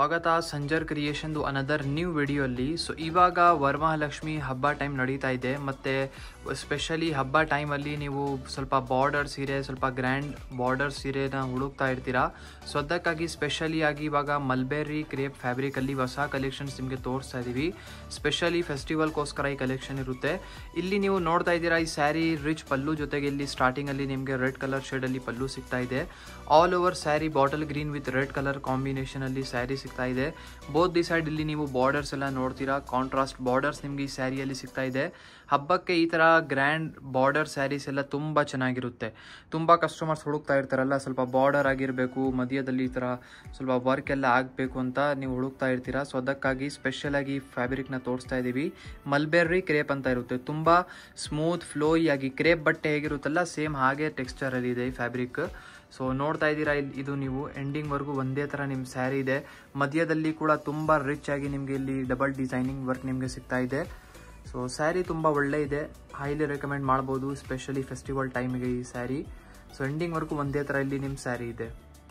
ಸ್ವಾಗತ ಸಂಜರ್ ಕ್ರಿಯೇಷನ್ದು ಅನದರ್ ನ್ಯೂ ವಿಡಿಯೋಲ್ಲಿ ಸೊ ಇವಾಗ ವರಮಹಾಲಕ್ಷ್ಮಿ ಹಬ್ಬ ಟೈಮ್ ನಡೀತಾ ಇದೆ ಮತ್ತು ಸ್ಪೆಷಲಿ ಹಬ್ಬ ಟೈಮಲ್ಲಿ ನೀವು ಸ್ವಲ್ಪ ಬಾರ್ಡರ್ ಸೀರೆ ಸ್ವಲ್ಪ ಗ್ರ್ಯಾಂಡ್ ಬಾರ್ಡರ್ ಸೀರೆನ ಹುಡುಕ್ತಾ ಇರ್ತೀರಾ ಸೊ ಅದಕ್ಕಾಗಿ ಸ್ಪೆಷಲಿ ಆಗಿ ಇವಾಗ ಮಲ್ಬೇರಿ ಕ್ರೇಪ್ ಫ್ಯಾಬ್ರಿಕಲ್ಲಿ ಹೊಸ ಕಲೆಕ್ಷನ್ಸ್ ನಿಮಗೆ ತೋರಿಸ್ತಾ ಇದ್ದೀವಿ ಸ್ಪೆಷಲಿ ಫೆಸ್ಟಿವಲ್ಗೋಸ್ಕರ ಈ ಕಲೆಕ್ಷನ್ ಇರುತ್ತೆ ಇಲ್ಲಿ ನೀವು ನೋಡ್ತಾ ಇದ್ದೀರಾ ಈ ಸ್ಯಾರಿ ರಿಚ್ ಪಲ್ಲು ಜೊತೆಗೆ ಇಲ್ಲಿ ಸ್ಟಾರ್ಟಿಂಗಲ್ಲಿ ನಿಮಗೆ ರೆಡ್ ಕಲರ್ ಶೇಡಲ್ಲಿ ಪಲ್ಲು ಸಿಗ್ತಾ ಇದೆ all over sari bottle green with red colour combination ಅಲ್ಲಿ ಸ್ಯಾರಿ ಸಿಗ್ತಾ ಇದೆ ಬೋತ್ ದಿ ಸೈಡ್ ಇಲ್ಲಿ ನೀವು ಬಾರ್ಡರ್ಸ್ ಎಲ್ಲ ನೋಡ್ತೀರಾ ಕಾಂಟ್ರಾಸ್ಟ್ ಬಾರ್ಡರ್ಸ್ ನಿಮಗೆ ಈ ಸ್ಯಾರಿಯಲ್ಲಿ ಸಿಗ್ತಾ ಇದೆ ಹಬ್ಬಕ್ಕೆ ಈ ತರ ಗ್ರ್ಯಾಂಡ್ ಬಾರ್ಡರ್ ಸ್ಯಾರೀಸ್ ಎಲ್ಲ ತುಂಬಾ ಚೆನ್ನಾಗಿರುತ್ತೆ ತುಂಬಾ ಕಸ್ಟಮರ್ಸ್ ಹುಡುಕ್ತಾ ಇರ್ತಾರಲ್ಲ ಸ್ವಲ್ಪ ಬಾರ್ಡರ್ ಆಗಿರಬೇಕು ಮಧ್ಯದಲ್ಲಿ ಈ ತರ ಸ್ವಲ್ಪ ವರ್ಕ್ ಎಲ್ಲ ಆಗಬೇಕು ಅಂತ ನೀವು ಹುಡುಕ್ತಾ ಇರ್ತೀರಾ ಸೊ ಅದಕ್ಕಾಗಿ ಸ್ಪೆಷಲ್ ಆಗಿ ಫ್ಯಾಬ್ರಿಕ್ ನ ತೋರಿಸ್ತಾ ಇದೀವಿ ಮಲ್ಬೆರ್ರಿ ಕ್ರೇಪ್ ಅಂತ ಇರುತ್ತೆ ತುಂಬಾ ಸ್ಮೂತ್ ಫ್ಲೋಯಿ ಆಗಿ ಕ್ರೇಪ್ ಬಟ್ಟೆ ಹೇಗಿರುತ್ತಲ್ಲ ಸೇಮ್ ಹಾಗೆ ಟೆಕ್ಸ್ಚರ್ ಅಲ್ಲಿ ಇದೆ ಈ ಫ್ಯಾಬ್ರಿಕ್ ಸೊ ನೋಡ್ತಾ ಇದ್ದೀರಾ ಇಲ್ಲಿ ಇದು ನೀವು ಎಂಡಿಂಗ್ ವರ್ಗು ಒಂದೇ ತರ ನಿಮ್ ಸ್ಯಾರಿ ಇದೆ ಮಧ್ಯದಲ್ಲಿ ಕೂಡ ತುಂಬಾ ರಿಚ್ ಆಗಿ ನಿಮ್ಗೆ ಇಲ್ಲಿ ಡಬಲ್ ಡಿಸೈನಿಂಗ್ ವರ್ಕ್ ನಿಮ್ಗೆ ಸಿಗ್ತಾ ಇದೆ ಸೊ ಸ್ಯಾರಿ ತುಂಬಾ ಒಳ್ಳೆ ಇದೆ ಹೈಲಿ ರೆಕಮೆಂಡ್ ಮಾಡ್ಬೋದು ಸ್ಪೆಷಲಿ ಫೆಸ್ಟಿವಲ್ ಟೈಮಿಗೆ ಈ ಸ್ಯಾರಿ ಸೊ ಎಂಡಿಂಗ್ ವರ್ಗು ಒಂದೇ ತರ ಇಲ್ಲಿ ನಿಮ್ ಸ್ಯಾರಿ ಇದೆ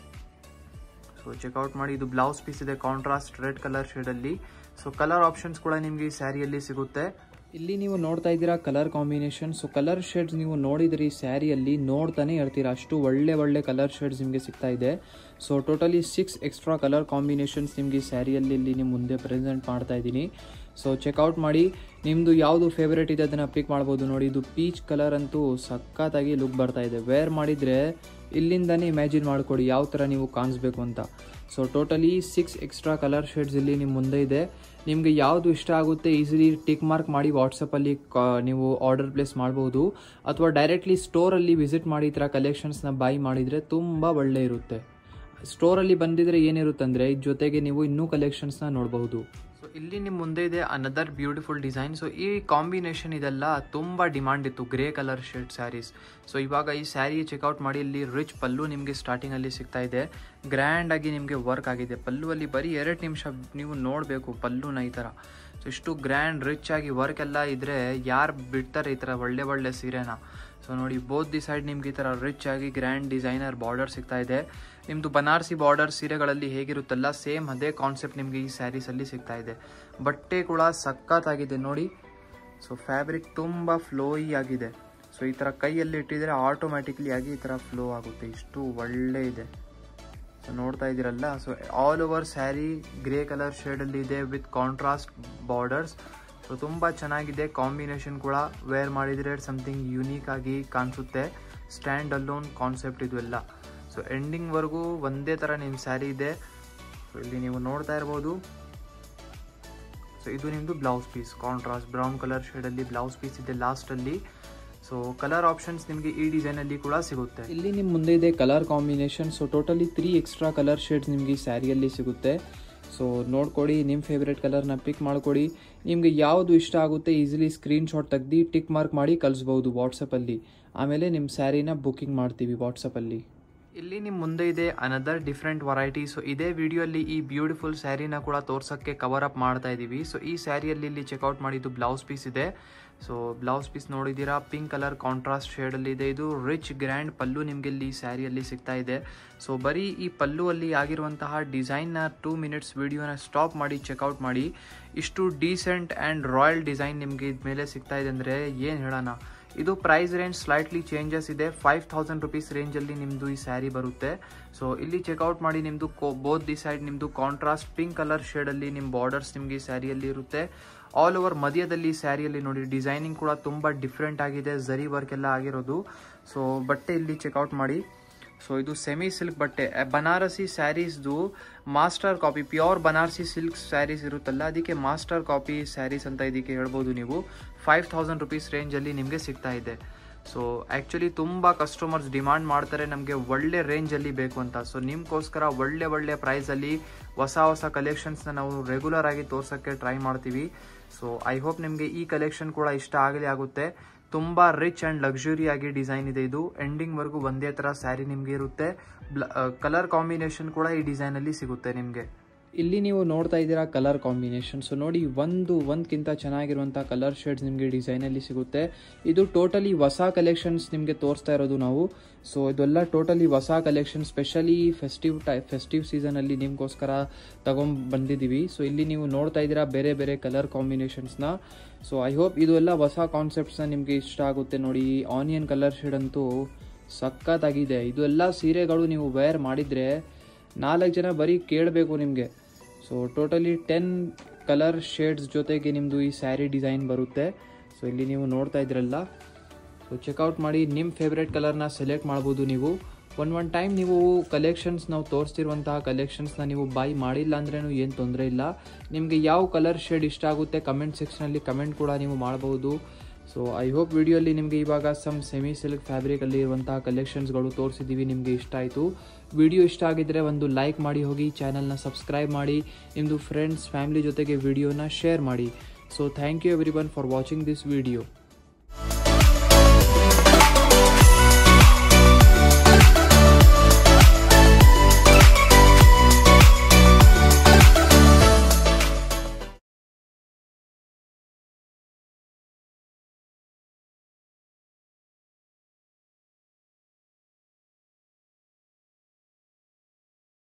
ಸೊ ಚೆಕ್ಔಟ್ ಮಾಡಿ ಇದು ಬ್ಲೌಸ್ ಪೀಸ್ ಇದೆ ಕಾಂಟ್ರಾಸ್ಟ್ ರೆಡ್ ಕಲರ್ ಶೇಡಲ್ಲಿ ಸೊ ಕಲರ್ ಆಪ್ಷನ್ಸ್ ಕೂಡ ನಿಮಗೆ ಈ ಸ್ಯಾರಿಯಲ್ಲಿ ಸಿಗುತ್ತೆ ಇಲ್ಲಿ ನೀವು ನೋಡ್ತಾ ಇದ್ದೀರಾ colour combination so colour shades ನೀವು ನೋಡಿದ್ರಿ ಸ್ಯಾರಿಯಲ್ಲಿ ನೋಡ್ತಾನೆ ಇರ್ತೀರಾ ಅಷ್ಟು ಒಳ್ಳೆ ಒಳ್ಳೆ ಕಲರ್ ಶೇಡ್ಸ್ ನಿಮಗೆ ಸಿಗ್ತಾ ಇದೆ so totally six extra colour combinations ನಿಮಗೆ ಸ್ಯಾರಿಯಲ್ಲಿ ಇಲ್ಲಿ ನಿಮ್ಮ ಮುಂದೆ ಪ್ರೆಸೆಂಟ್ ಮಾಡ್ತಾ ಇದ್ದೀನಿ ಸೊ ಚೆಕ್ಔಟ್ ಮಾಡಿ ನಿಮ್ಮದು ಯಾವುದು ಫೇವ್ರೇಟ್ ಇದೆ ಅದನ್ನು ಪಿಕ್ ಮಾಡ್ಬೋದು ನೋಡಿ ಇದು ಪೀಚ್ ಕಲರ್ ಅಂತೂ ಸಖತ್ತಾಗಿ ಲುಕ್ ಬರ್ತಾ ಇದೆ ವೇರ್ ಮಾಡಿದರೆ ಇಲ್ಲಿಂದನೇ ಇಮ್ಯಾಜಿನ್ ಮಾಡ್ಕೊಡಿ ಯಾವ ಥರ ನೀವು ಕಾಣಿಸ್ಬೇಕು ಅಂತ so totally six extra colour shades ಇಲ್ಲಿ ನಿಮ್ಮ ಮುಂದೆ ಇದೆ ನಿಮಗೆ ಯಾವುದು ಇಷ್ಟ ಆಗುತ್ತೆ ಈಸಿಲಿ ಟಿಕ್ ಮಾರ್ಕ್ ಮಾಡಿ ವಾಟ್ಸಪ್ಪಲ್ಲಿ ನೀವು ಆರ್ಡರ್ ಪ್ಲೇಸ್ ಮಾಡ್ಬೋದು ಅಥವಾ ಡೈರೆಕ್ಟ್ಲಿ ಸ್ಟೋರಲ್ಲಿ ವಿಸಿಟ್ ಮಾಡಿ ಈ ಥರ ಕಲೆಕ್ಷನ್ಸ್ನ ಬೈ ಮಾಡಿದರೆ ತುಂಬ ಒಳ್ಳೆ ಇರುತ್ತೆ ಸ್ಟೋರಲ್ಲಿ ಬಂದಿದ್ರೆ ಏನಿರುತ್ತೆ ಅಂದರೆ ಇದ್ರ ಜೊತೆಗೆ ನೀವು ಇನ್ನೂ ಕಲೆಕ್ಷನ್ಸ್ನ ನೋಡಬಹುದು ಸೊ ಇಲ್ಲಿ ನಿಮ್ಮ ಮುಂದೆ ಇದೆ ಅನದರ್ ಬ್ಯೂಟಿಫುಲ್ ಡಿಸೈನ್ ಸೊ ಈ ಕಾಂಬಿನೇಷನ್ ಇದೆಲ್ಲ ತುಂಬ ಡಿಮಾಂಡ್ ಇತ್ತು grey colour shirt saris so ಇವಾಗ ಈ ಸ್ಯಾರಿ ಚೆಕ್ಔಟ್ ಮಾಡಿ ಇಲ್ಲಿ ರಿಚ್ ಪಲ್ಲು ನಿಮಗೆ ಸ್ಟಾರ್ಟಿಂಗಲ್ಲಿ ಸಿಗ್ತಾ ಇದೆ ಗ್ರ್ಯಾಂಡ್ ಆಗಿ ನಿಮಗೆ ವರ್ಕ್ ಆಗಿದೆ ಪಲ್ಲುವಲ್ಲಿ ಬರೀ ಎರಡು ನಿಮಿಷ ನೀವು ನೋಡಬೇಕು ಪಲ್ಲುನ ಈ ಥರ ಸೊ ಇಷ್ಟು ಗ್ರ್ಯಾಂಡ್ ರಿಚ್ ಆಗಿ ವರ್ಕ್ ಎಲ್ಲ ಇದ್ರೆ ಯಾರು ಬಿಡ್ತಾರೆ ಈ ಥರ ಒಳ್ಳೆ ಒಳ್ಳೆ ಸೀರೆನ ಸೊ ನೋಡಿ ಬೋತ್ ದಿ ಸೈಡ್ ನಿಮ್ಗೆ ಈ ಥರ ರಿಚ್ ಆಗಿ ಗ್ರ್ಯಾಂಡ್ ಡಿಸೈನರ್ ಬಾರ್ಡರ್ ಸಿಗ್ತಾ ಇದೆ ನಿಮ್ಮದು ಬನಾರಸಿ ಬಾರ್ಡರ್ ಸೀರೆಗಳಲ್ಲಿ ಹೇಗಿರುತ್ತಲ್ಲ ಸೇಮ್ ಅದೇ ಕಾನ್ಸೆಪ್ಟ್ ನಿಮಗೆ ಈ ಸ್ಯಾರೀಸಲ್ಲಿ ಸಿಗ್ತಾ ಇದೆ ಬಟ್ಟೆ ಕೂಡ ಸಖತ್ತಾಗಿದೆ ನೋಡಿ ಸೊ ಫ್ಯಾಬ್ರಿಕ್ ತುಂಬ ಫ್ಲೋಯಿ ಆಗಿದೆ ಸೊ ಈ ಥರ ಕೈಯಲ್ಲಿ ಇಟ್ಟಿದ್ರೆ ಆಟೋಮ್ಯಾಟಿಕ್ಲಿ ಆಗಿ ಈ ಥರ ಫ್ಲೋ ಆಗುತ್ತೆ ಇಷ್ಟು ಒಳ್ಳೆ ಇದೆ ಸೊ ನೋಡ್ತಾ ಇದ್ದೀರಲ್ಲ so all over sari grey colour ಶೇಡಲ್ಲಿ ಇದೆ ವಿತ್ ಕಾಂಟ್ರಾಸ್ಟ್ ಬಾರ್ಡರ್ಸ್ ಸೊ ತುಂಬ ಚೆನ್ನಾಗಿದೆ ಕಾಂಬಿನೇಷನ್ ಕೂಡ ವೇರ್ ಮಾಡಿದರೆ ಸಮಥಿಂಗ್ ಯುನೀಕ್ ಆಗಿ ಕಾಣಿಸುತ್ತೆ ಸ್ಟ್ಯಾಂಡ್ ಅಲ್ಲೋನ್ ಕಾನ್ಸೆಪ್ಟ್ ಇದು ಎಲ್ಲ ಸೊ ಎಂಡಿಂಗ್ವರೆಗೂ ಒಂದೇ ಥರ ನಿಮ್ಮ ಸ್ಯಾರಿ ಇದೆ ಸೊ ಇಲ್ಲಿ ನೀವು ನೋಡ್ತಾ ಇರ್ಬೋದು ಸೊ ಇದು ನಿಮ್ಮದು blouse piece contrast brown colour ಶೇಡಲ್ಲಿ ಬ್ಲೌಸ್ ಪೀಸ್ ಇದೆ ಲಾಸ್ಟಲ್ಲಿ ಸೊ ಕಲರ್ ಆಪ್ಷನ್ಸ್ ನಿಮಗೆ ಈ ಡಿಸೈನಲ್ಲಿ ಕೂಡ ಸಿಗುತ್ತೆ ಇಲ್ಲಿ ನಿಮ್ಮ ಮುಂದೆ ಇದೆ colour combination so totally three extra colour shades ನಿಮಗೆ ಈ ಸ್ಯಾರಿಯಲ್ಲಿ ಸಿಗುತ್ತೆ ಸೊ ನೋಡ್ಕೊಡಿ ನಿಮ್ಮ ಫೇವ್ರೇಟ್ ಕಲರ್ನ ಪಿಕ್ ಮಾಡ್ಕೊಡಿ ನಿಮಗೆ ಯಾವುದು ಇಷ್ಟ ಆಗುತ್ತೆ ಈಸಿಲಿ ಸ್ಕ್ರೀನ್ಶಾಟ್ ತೆಗ್ದು ಟಿಕ್ ಮಾರ್ಕ್ ಮಾಡಿ ಕಳಿಸ್ಬೋದು ವಾಟ್ಸಪ್ಪಲ್ಲಿ ಆಮೇಲೆ ನಿಮ್ಮ ಸ್ಯಾರಿನ ಬುಕ್ಕಿಂಗ್ ಮಾಡ್ತೀವಿ ವಾಟ್ಸಪ್ಪಲ್ಲಿ ಇಲ್ಲಿ ನಿಮ್ಮ ಮುಂದೆ ಇದೆ ಅನದರ್ ಡಿಫ್ರೆಂಟ್ ವೆರೈಟಿ ಸೊ ಇದೇ ವಿಡಿಯೋಲ್ಲಿ ಈ ಬ್ಯೂಟಿಫುಲ್ ಸ್ಯಾರಿನ ಕೂಡ ತೋರ್ಸೋಕ್ಕೆ ಕವರ್ ಅಪ್ ಮಾಡ್ತಾ ಇದ್ದೀವಿ ಸೊ ಈ ಸ್ಯಾರಿಯಲ್ಲಿ ಇಲ್ಲಿ ಚೆಕ್ಔಟ್ ಮಾಡಿದ್ದು ಬ್ಲೌಸ್ ಪೀಸ್ ಇದೆ ಸೊ ಬ್ಲೌಸ್ ಪೀಸ್ ನೋಡಿದ್ದೀರಾ ಪಿಂಕ್ ಕಲರ್ ಕಾಂಟ್ರಾಸ್ಟ್ ಶೇಡಲ್ಲಿ ಇದೆ ಇದು ರಿಚ್ ಗ್ರ್ಯಾಂಡ್ ಪಲ್ಲು ನಿಮಗೆ ಇಲ್ಲಿ ಸ್ಯಾರಿಯಲ್ಲಿ ಸಿಗ್ತಾ ಇದೆ ಸೊ ಬರೀ ಈ ಪಲ್ಲುವಲ್ಲಿ ಆಗಿರುವಂತಹ ಡಿಸೈನ್ನ ಟೂ ಮಿನಿಟ್ಸ್ ವಿಡಿಯೋನ ಸ್ಟಾಪ್ ಮಾಡಿ ಚೆಕ್ಔಟ್ ಮಾಡಿ ಇಷ್ಟು ಡೀಸೆಂಟ್ ಆ್ಯಂಡ್ ರಾಯಲ್ ಡಿಸೈನ್ ನಿಮಗೆ ಇದ್ಮೇಲೆ ಸಿಗ್ತಾ ಇದೆ ಅಂದರೆ ಏನು ಹೇಳೋಣ ಇದು ಪ್ರೈಸ್ ರೇಂಜ್ ಸ್ಲೈಟ್ಲಿ ಚೇಂಜಸ್ ಇದೆ ಫೈವ್ ತೌಸಂಡ್ ರುಪೀಸ್ ರೇಂಜಲ್ಲಿ ನಿಮ್ಮದು ಈ ಸ್ಯಾರಿ ಬರುತ್ತೆ ಸೊ ಇಲ್ಲಿ ಚೆಕ್ಔಟ್ ಮಾಡಿ ನಿಮ್ಮದು ಕೋ ಬೋತ್ ದಿ ಸೈಡ್ ನಿಮ್ಮದು ಕಾಂಟ್ರಾಸ್ಟ್ ಪಿಂಕ್ ಕಲರ್ ಶೇಡಲ್ಲಿ ನಿಮ್ಮ ಬಾರ್ಡರ್ಸ್ ನಿಮಗೆ ಈ ಸ್ಯಾರಿಯಲ್ಲಿ ಇರುತ್ತೆ ಆಲ್ ಓವರ್ ಮಧ್ಯದಲ್ಲಿ ಸ್ಯಾರಿಯಲ್ಲಿ ನೋಡಿ ಡಿಸೈನಿಂಗ್ ಕೂಡ ತುಂಬ ಡಿಫ್ರೆಂಟ್ ಆಗಿದೆ ಝರಿ ವರ್ಕ್ ಎಲ್ಲ ಆಗಿರೋದು ಸೊ ಬಟ್ಟೆ ಇಲ್ಲಿ ಚೆಕ್ಔಟ್ ಮಾಡಿ ಸೊ ಇದು ಸೆಮಿ ಸಿಲ್ಕ್ ಬಟ್ಟೆ ಬನಾರಸಿ ಸ್ಯಾರೀಸ್ದು master copy pure Banarasi silk saris ಇರುತ್ತಲ್ಲ ಅದಕ್ಕೆ ಮಾಸ್ಟರ್ ಕಾಪಿ ಸ್ಯಾರೀಸ್ ಅಂತ ಇದಕ್ಕೆ ಹೇಳ್ಬೋದು ನೀವು ಫೈವ್ ತೌಸಂಡ್ ರುಪೀಸ್ ರೇಂಜಲ್ಲಿ ನಿಮಗೆ ಸಿಗ್ತಾ ಇದೆ ಸೊ ಆ್ಯಕ್ಚುಲಿ ತುಂಬ ಕಸ್ಟಮರ್ಸ್ ಡಿಮಾಂಡ್ ಮಾಡ್ತಾರೆ ನಮಗೆ ಒಳ್ಳೆ ರೇಂಜಲ್ಲಿ ಬೇಕು ಅಂತ ಸೊ ನಿಮಗೋಸ್ಕರ ಒಳ್ಳೆ ಒಳ್ಳೆ ಪ್ರೈಸಲ್ಲಿ ಹೊಸ ಹೊಸ ಕಲೆಕ್ಷನ್ಸ್ನ ನಾವು ರೆಗ್ಯುಲರ್ ಆಗಿ ತೋರ್ಸೋಕ್ಕೆ ಟ್ರೈ ಮಾಡ್ತೀವಿ ಸೊ ಐ ಹೋಪ್ ನಿಮಗೆ ಈ ಕಲೆಕ್ಷನ್ ಕೂಡ ಇಷ್ಟ ಆಗಲಿ ಆಗುತ್ತೆ ತುಂಬ ರಿಚ್ ಆ್ಯಂಡ್ ಲಕ್ಸುರಿ ಆಗಿ ಡಿಸೈನ್ ಇದೆ ಇದು ಎಂಡಿಂಗ್ವರೆಗೂ ಒಂದೇ ಥರ ಸ್ಯಾರಿ ನಿಮಗೆ ಇರುತ್ತೆ ಕಲರ್ ಕಾಂಬಿನೇಷನ್ ಕೂಡ ಈ ಡಿಸೈನಲ್ಲಿ ಸಿಗುತ್ತೆ ನಿಮಗೆ ಇಲ್ಲಿ ನೀವು ನೋಡ್ತಾ ಇದ್ದೀರಾ ಕಲರ್ ಕಾಂಬಿನೇಷನ್ ಸೊ ನೋಡಿ ಒಂದು ಒಂದ್ಕಿಂತ ಚೆನ್ನಾಗಿರುವಂಥ ಕಲರ್ ಶೇಡ್ಸ್ ನಿಮಗೆ ಡಿಸೈನಲ್ಲಿ ಸಿಗುತ್ತೆ ಇದು ಟೋಟಲಿ ಹೊಸ ಕಲೆಕ್ಷನ್ಸ್ ನಿಮಗೆ ತೋರಿಸ್ತಾ ಇರೋದು ನಾವು ಸೊ ಇದೆಲ್ಲ ಟೋಟಲಿ ಹೊಸ ಕಲೆಕ್ಷನ್ ಸ್ಪೆಷಲಿ ಫೆಸ್ಟಿವ್ ಟೈ ಫೆಸ್ಟಿವ್ ಸೀಸನಲ್ಲಿ ನಿಮಗೋಸ್ಕರ ತಗೊಂಡ್ ಬಂದಿದ್ದೀವಿ ಸೊ ಇಲ್ಲಿ ನೀವು ನೋಡ್ತಾ ಇದ್ದೀರಾ ಬೇರೆ ಬೇರೆ ಕಲರ್ ಕಾಂಬಿನೇಷನ್ಸ್ನ ಸೊ ಐ ಹೋಪ್ ಇದು ಎಲ್ಲ ಹೊಸ ಕಾನ್ಸೆಪ್ಟ್ಸ್ನ ನಿಮಗೆ ಇಷ್ಟ ಆಗುತ್ತೆ ನೋಡಿ ಆನಿಯನ್ ಕಲರ್ ಶೇಡ್ ಅಂತೂ ಸಖತ್ತಾಗಿದೆ ಇದು ಎಲ್ಲ ಸೀರೆಗಳು ನೀವು ವೇರ್ ಮಾಡಿದರೆ ನಾಲ್ಕು ಜನ ಬರೀ ಕೇಳಬೇಕು ನಿಮಗೆ so totally ten colour shades ಜೊತೆಗೆ ನಿಮ್ಮದು ಈ ಸ್ಯಾರಿ ಡಿಸೈನ್ ಬರುತ್ತೆ ಸೊ ಇಲ್ಲಿ ನೀವು ನೋಡ್ತಾ ಇದ್ರಲ್ಲ ಸೊ ಚೆಕ್ಔಟ್ ಮಾಡಿ ನಿಮ್ಮ ಫೇವ್ರೆಟ್ ಕಲರ್ನ ಸೆಲೆಕ್ಟ್ ಮಾಡ್ಬೋದು ನೀವು ಒನ್ ಒನ್ ಟೈಮ್ ನೀವು ಕಲೆಕ್ಷನ್ಸ್ ನಾವು ತೋರಿಸ್ತಿರುವಂತಹ ಕಲೆಕ್ಷನ್ಸ್ನ ನೀವು ಬೈ ಮಾಡಿಲ್ಲ ಅಂದ್ರೂ ಏನು ತೊಂದರೆ ಇಲ್ಲ ನಿಮಗೆ ಯಾವ ಕಲರ್ ಶೇಡ್ ಇಷ್ಟ ಆಗುತ್ತೆ ಕಮೆಂಟ್ ಸೆಕ್ಷನಲ್ಲಿ ಕಮೆಂಟ್ ಕೂಡ ನೀವು ಮಾಡ್ಬೋದು ಸೊ ಐ ಹೋಪ್ ವಿಡಿಯೋಲಿ ನಿಮಗೆ ಇವಾಗ ಸಮ್ ಸೆಮಿ ಸಿಲ್ಕ್ ಫ್ಯಾಬ್ರಿಕಲ್ಲಿ ಇರುವಂತಹ ಕಲೆಕ್ಷನ್ಸ್ಗಳು ತೋರಿಸಿದ್ದೀವಿ ನಿಮಗೆ ಇಷ್ಟ ಆಯಿತು ವಿಡಿಯೋ ಇಷ್ಟ ಆಗಿದ್ದರೆ ಒಂದು ಲೈಕ್ ಮಾಡಿ ಹೋಗಿ ಚಾನಲ್ನ ಸಬ್ಸ್ಕ್ರೈಬ್ ಮಾಡಿ ನಿಮ್ಮದು ಫ್ರೆಂಡ್ಸ್ ಫ್ಯಾಮಿಲಿ ಜೊತೆಗೆ ವಿಡಿಯೋನ ಶೇರ್ ಮಾಡಿ so thank you everyone for watching this video